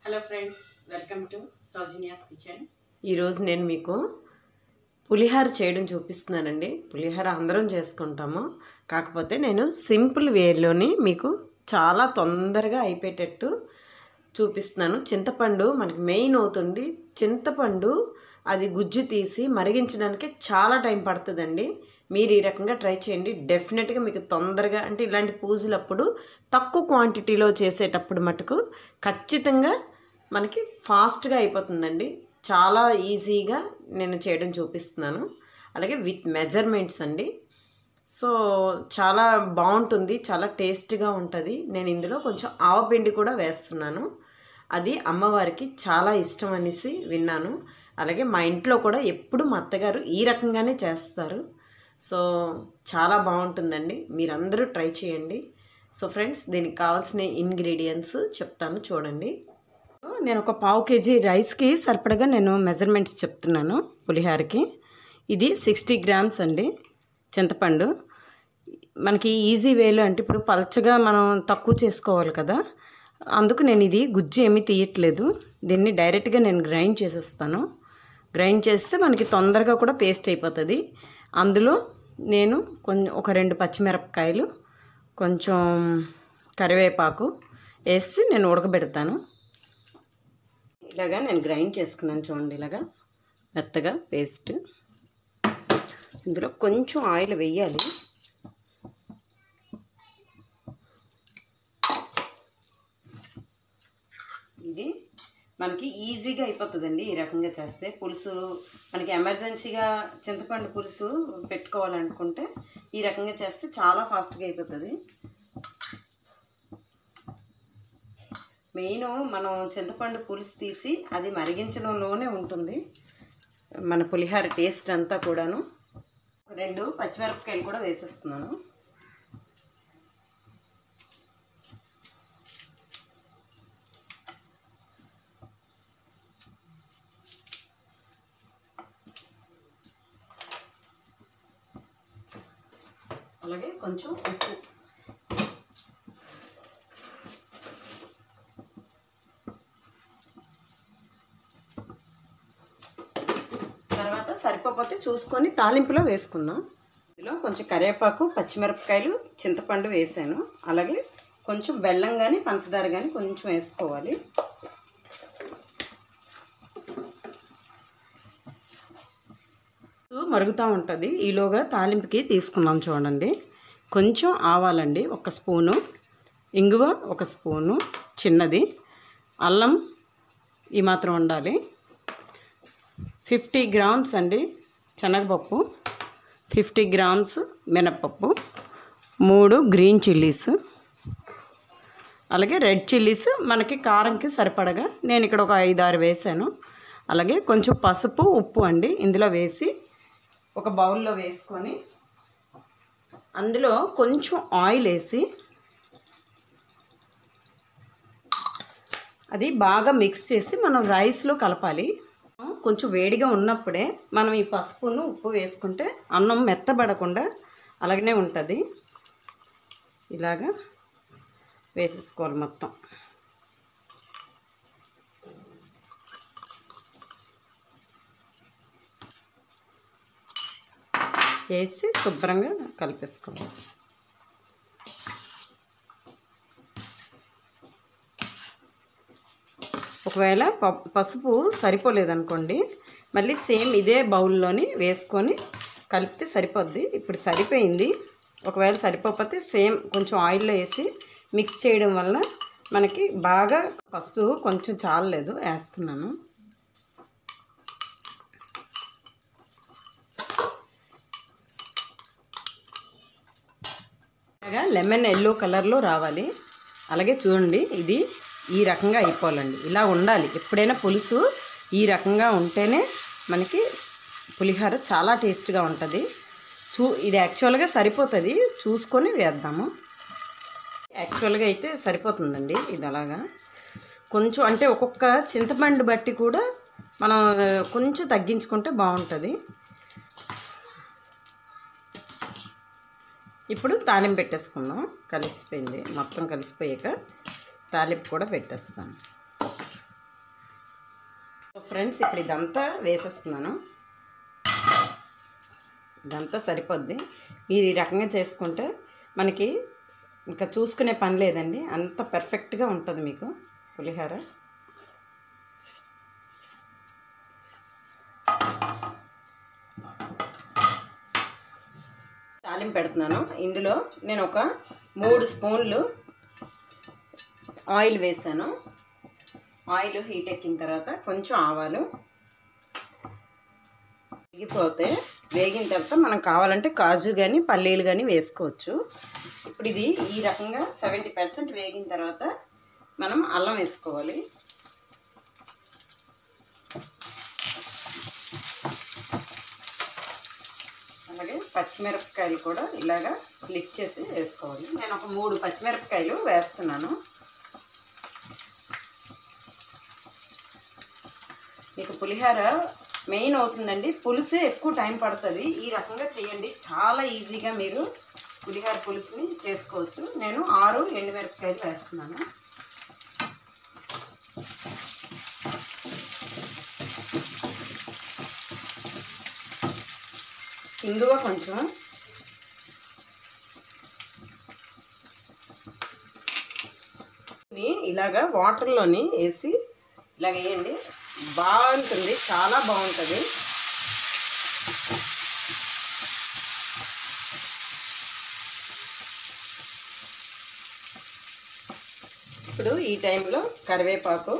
hello friends welcome to Soujanya's kitchen ఈరోజు నేను మీకు పులిహార చేయడం చూపిస్తున్నానండి పులిహార అందరం చేసుకుంటాము కాకపోతే నేను సింపుల్ వేలోని మీకు చాలా తొందరగా అయిపోయేటట్టు చూపిస్తున్నాను చింతపండు మనకి మెయిన్ అవుతుంది చింతపండు అది గుజ్జు తీసి మరిగించడానికి చాలా టైం పడుతుందండి మీరు ఈ రకంగా ట్రై చేయండి డెఫినెట్గా మీకు తొందరగా అంటే ఇలాంటి పూజలప్పుడు తక్కువ క్వాంటిటీలో చేసేటప్పుడు మటుకు ఖచ్చితంగా మనకి ఫాస్ట్గా అయిపోతుందండి చాలా ఈజీగా నేను చేయడం చూపిస్తున్నాను అలాగే విత్ మెజర్మెంట్స్ అండి సో చాలా బాగుంటుంది చాలా టేస్ట్గా ఉంటుంది నేను ఇందులో కొంచెం ఆవపిండి కూడా వేస్తున్నాను అది అమ్మవారికి చాలా ఇష్టం అనేసి విన్నాను అలాగే మా ఇంట్లో కూడా ఎప్పుడు మా అత్తగారు ఈ రకంగానే చేస్తారు సో చాలా బాగుంటుందండి మీరందరూ ట్రై చేయండి సో ఫ్రెండ్స్ దీనికి కావాల్సిన ఇంగ్రీడియంట్స్ చెప్తాను చూడండి నేను ఒక పావు కేజీ రైస్కి సరిపడగా నేను మెజర్మెంట్స్ చెప్తున్నాను పులిహారకి ఇది సిక్స్టీ గ్రామ్స్ అండి చింతపండు మనకి ఈజీ వేలో అంటే ఇప్పుడు పలచగా మనం తక్కువ చేసుకోవాలి కదా అందుకు నేను ఇది గుజ్జు ఏమీ తీయట్లేదు దీన్ని డైరెక్ట్గా నేను గ్రైండ్ చేసేస్తాను గ్రైండ్ చేస్తే మనకి తొందరగా కూడా పేస్ట్ అయిపోతుంది అందులో నేను కొంచెం ఒక రెండు పచ్చిమిరపకాయలు కొంచెం కరివేపాకు వేసి నేను ఉడకబెడతాను ఇలాగా నేను గ్రైండ్ చేసుకున్నాను చూడండి ఇలాగా మెత్తగా పేస్ట్ ఇందులో కొంచెం ఆయిల్ వేయాలి ఇది మనకి ఈజీగా అయిపోతుందండి ఈ రకంగా చేస్తే పులుసు మనకి ఎమర్జెన్సీగా చింతపండు పులుసు పెట్టుకోవాలనుకుంటే ఈ రకంగా చేస్తే చాలా ఫాస్ట్గా అయిపోతుంది మెయిన్ మనం చింతపండు పులుసు తీసి అది మరిగించడంలోనే ఉంటుంది మన పులిహార టేస్ట్ అంతా కూడాను రెండు పచ్చిమిరపకాయలు కూడా వేసేస్తున్నాను అలాగే కొంచెం ఉప్పు తర్వాత సరిపోతే చూసుకొని తాలింపులో వేసుకుందాం ఇందులో కొంచెం కరివేపాకు పచ్చిమిరపకాయలు చింతపండు వేసాను అలాగే కొంచెం బెల్లం కానీ పంచదార కానీ కొంచెం వేసుకోవాలి మరుగుతూ ఉంటుంది ఈలోగా తాలింపుకి తీసుకున్నాం చూడండి కొంచెం ఆవాలండి ఒక స్పూను ఇంగువ ఒక స్పూను చిన్నది అల్లం ఈ మాత్రం ఉండాలి ఫిఫ్టీ గ్రామ్స్ అండి శనగపప్పు ఫిఫ్టీ గ్రామ్స్ మినప్పప్పు మూడు గ్రీన్ చిల్లీస్ అలాగే రెడ్ చిల్లీస్ మనకి కారంకి సరిపడగా నేను ఇక్కడ ఒక ఐదు ఆరు వేసాను అలాగే కొంచెం పసుపు ఉప్పు అండి ఇందులో వేసి ఒక బౌల్లో వేసుకొని అందులో కొంచెం ఆయిల్ వేసి అది బాగా మిక్స్ చేసి మనం రైస్లో కలపాలి కొంచెం వేడిగా ఉన్నప్పుడే మనం ఈ పసుపును ఉప్పు వేసుకుంటే అన్నం మెత్తబడకుండా అలాగనే ఉంటుంది ఇలాగా వేసేసుకోవాలి మొత్తం వేసి శుభ్రంగా కలిపేసుకోవాలి ఒకవేళ పసుపు సరిపోలేదనుకోండి మళ్ళీ సేమ్ ఇదే బౌల్లోని వేసుకొని కలిపితే సరిపోద్ది ఇప్పుడు సరిపోయింది ఒకవేళ సరిపోకపోతే సేమ్ కొంచెం ఆయిల్లో వేసి మిక్స్ చేయడం వల్ల మనకి బాగా పసుపు కొంచెం చాలలేదు వేస్తున్నాను అలాగా లెమన్ ఎల్లో కలర్లో రావాలి అలాగే చూడండి ఇది ఈ రకంగా అయిపోవాలండి ఇలా ఉండాలి ఎప్పుడైనా పులుసు ఈ రకంగా ఉంటేనే మనకి పులిహోర చాలా టేస్ట్గా ఉంటుంది చూ ఇది యాక్చువల్గా సరిపోతుంది చూసుకొని వేద్దాము యాక్చువల్గా అయితే సరిపోతుందండి ఇది అలాగా కొంచెం అంటే ఒక్కొక్క చింతపండు బట్టి కూడా మనం కొంచెం తగ్గించుకుంటే బాగుంటుంది ఇప్పుడు తాలింపు పెట్టేసుకుందాం కలిసిపోయింది మొత్తం కలిసిపోయాక తాలింపు కూడా పెట్టేస్తాను ఫ్రెండ్స్ ఇప్పుడు ఇదంతా వేసేస్తున్నాను ఇదంతా సరిపోద్ది మీరు ఈ రకంగా చేసుకుంటే మనకి ఇంకా చూసుకునే పని లేదండి అంత పర్ఫెక్ట్గా ఉంటుంది మీకు పులిహోర తాలింపు పెడుతున్నాను ఇందులో నేను ఒక మూడు స్పూన్లు ఆయిల్ వేసాను ఆయిల్ హీట్ ఎక్కిన తర్వాత కొంచెం ఆవాలు వేగిపోతే వేగిన తర్వాత మనం కావాలంటే కాజు కానీ పల్లీలు కానీ వేసుకోవచ్చు ఇప్పుడు ఇది ఈ రకంగా సెవెంటీ పర్సెంట్ వేగిన తర్వాత మనం అల్లం వేసుకోవాలి అలాగే పచ్చిమిరపకాయలు కూడా ఇలాగా స్లిప్ చేసి వేసుకోవాలి నేను ఒక మూడు పచ్చిమిరపకాయలు వేస్తున్నాను మీకు పులిహోర మెయిన్ అవుతుందండి పులుసే ఎక్కువ టైం పడుతుంది ఈ రకంగా చేయండి చాలా ఈజీగా మీరు పులిహోర పులుసుని చేసుకోవచ్చు నేను ఆరు ఎండుమిరపకాయలు వేస్తున్నాను ఇంగువ కొంచెం ఇవి ఇలాగా వాటర్లోని వేసి ఇలాగ వేయండి బాగుంటుంది చాలా బాగుంటుంది ఇప్పుడు ఈ టైంలో కరివేపాకు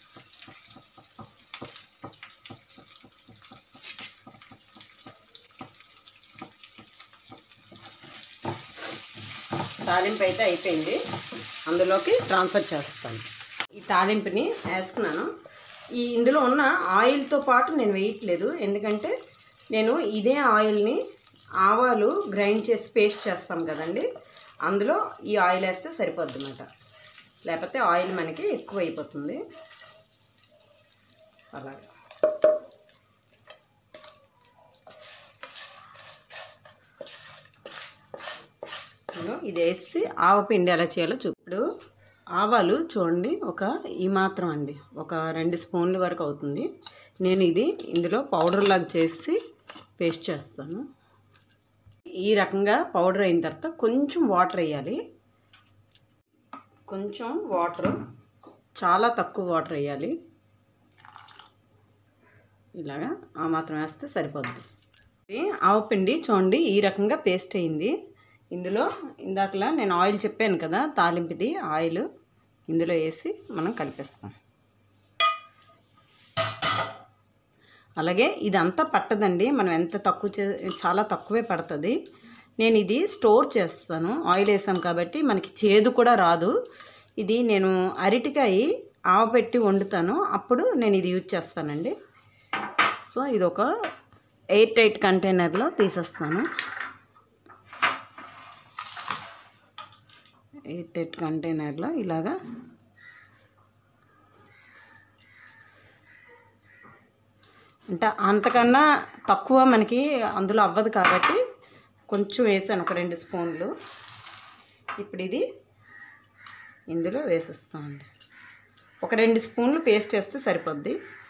తాలింపు అయితే అయిపోయింది అందులోకి ట్రాన్స్ఫర్ చేస్తాను ఈ తాలింపుని వేస్తున్నాను ఈ ఇందులో ఉన్న ఆయిల్తో పాటు నేను వేయట్లేదు ఎందుకంటే నేను ఇదే ఆయిల్ని ఆవాలు గ్రైండ్ చేసి పేస్ట్ చేస్తాం కదండి అందులో ఈ ఆయిల్ వేస్తే సరిపోద్ది అన్నమాట లేకపోతే ఆయిల్ మనకి ఎక్కువ అయిపోతుంది అలాగే నేను ఇది వేసి ఆవపిండి ఎలా చేయాలో చూపుడు ఆవాలు చూడండి ఒక ఈ మాత్రం అండి ఒక రెండు స్పూన్ల వరకు అవుతుంది నేను ఇది ఇందులో పౌడర్ లాగా చేసి పేస్ట్ చేస్తాను ఈ రకంగా పౌడర్ అయిన తర్వాత కొంచెం వాటర్ వేయాలి కొంచెం వాటర్ చాలా తక్కువ వాటర్ వేయాలి ఇలాగా ఆ మాత్రం వేస్తే సరిపోద్ది ఇది ఆవపిండి చూడండి ఈ రకంగా పేస్ట్ అయింది ఇందులో ఇందాకలా నేను ఆయిల్ చెప్పాను కదా తాలింపుది ఆయిల్ ఇందులో వేసి మనం కలిపేస్తాం అలాగే ఇదంతా పట్టదండి మనం ఎంత తక్కువ చే చాలా తక్కువే పడుతుంది నేను ఇది స్టోర్ చేస్తాను ఆయిల్ వేసాం కాబట్టి మనకి చేదు కూడా రాదు ఇది నేను అరటికాయ ఆవపెట్టి వండుతాను అప్పుడు నేను ఇది యూజ్ చేస్తానండి సో ఇది ఒక ఎయిర్ టైట్ కంటైనర్లో తీసేస్తాను ఎయిర్ టైట్ కంటైనర్లో ఇలాగా అంటే అంతకన్నా తక్కువ మనకి అందులో అవ్వదు కాబట్టి కొంచెం వేసాను ఒక రెండు స్పూన్లు ఇప్పుడు ఇది ఇందులో వేసేస్తామండి ఒక రెండు స్పూన్లు పేస్ట్ వేస్తే సరిపోద్ది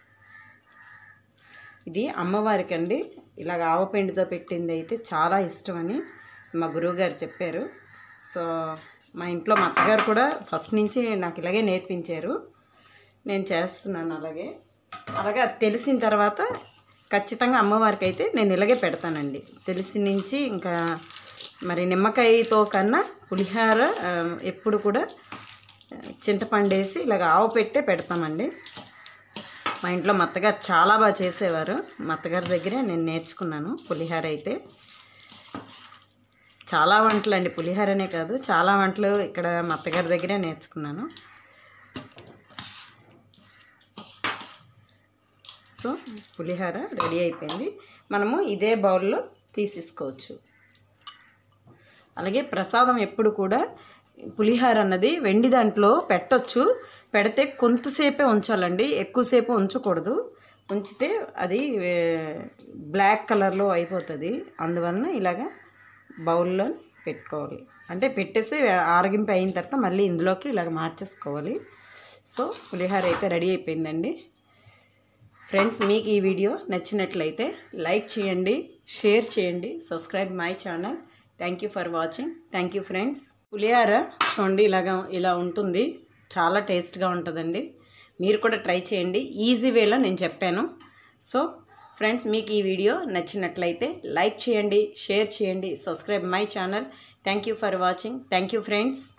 ఇది అమ్మవారికి అండి ఇలాగ ఆవపిండితో పెట్టింది అయితే చాలా ఇష్టమని మా గురువుగారు చెప్పారు సో మా ఇంట్లో మా అత్తగారు కూడా ఫస్ట్ నుంచి నాకు ఇలాగే నేర్పించారు నేను చేస్తున్నాను అలాగే అలాగే అది తెలిసిన తర్వాత ఖచ్చితంగా అమ్మవారికి అయితే నేను ఇలాగే పెడతానండి తెలిసి నుంచి ఇంకా మరి నిమ్మకాయతో కన్నా పులిహార ఆ, ఎప్పుడు కూడా ఆ, చింతపండు వేసి ఇలాగ ఆవు పెట్టే పెడతామండి మా ఇంట్లో మా అత్తగారు చాలా బాగా చేసేవారు మా అత్తగారి దగ్గరే నేను నేర్చుకున్నాను పులిహార అయితే చాలా వంటలు అండి పులిహోరనే కాదు చాలా వంటలు ఇక్కడ మా అత్తగారి దగ్గరే నేర్చుకున్నాను సో పులిహోర రెడీ అయిపోయింది మనము ఇదే బౌల్లో తీసేసుకోవచ్చు అలాగే ప్రసాదం ఎప్పుడు కూడా పులిహోర అన్నది వెండి దాంట్లో పెట్టొచ్చు పెడితే కొంతసేపే ఉంచాలండి ఎక్కువసేపు ఉంచకూడదు ఉంచితే అది ఏ, బ్లాక్ కలర్లో అయిపోతుంది అందువలన ఇలాగ బౌల్లో పెట్టుకోవాలి అంటే పెట్టేసి ఆరగింపు అయిన తర్వాత మళ్ళీ ఇందులోకి ఇలాగ మార్చేసుకోవాలి సో పులిహోర అయితే రెడీ అయిపోయిందండి ఫ్రెండ్స్ మీకు ఈ వీడియో నచ్చినట్లయితే లైక్ చేయండి షేర్ చేయండి subscribe my channel thank you for watching thank you friends పులిహార చూడండి ఇలాగా ఇలా ఉంటుంది చాలా టేస్ట్గా ఉంటుందండి మీరు కూడా ట్రై చేయండి ఈజీ వేలో నేను చెప్పాను సో ఫ్రెండ్స్ మీకు ఈ వీడియో నచ్చినట్లయితే లైక్ చేయండి షేర్ చేయండి subscribe my channel thank you for watching thank you friends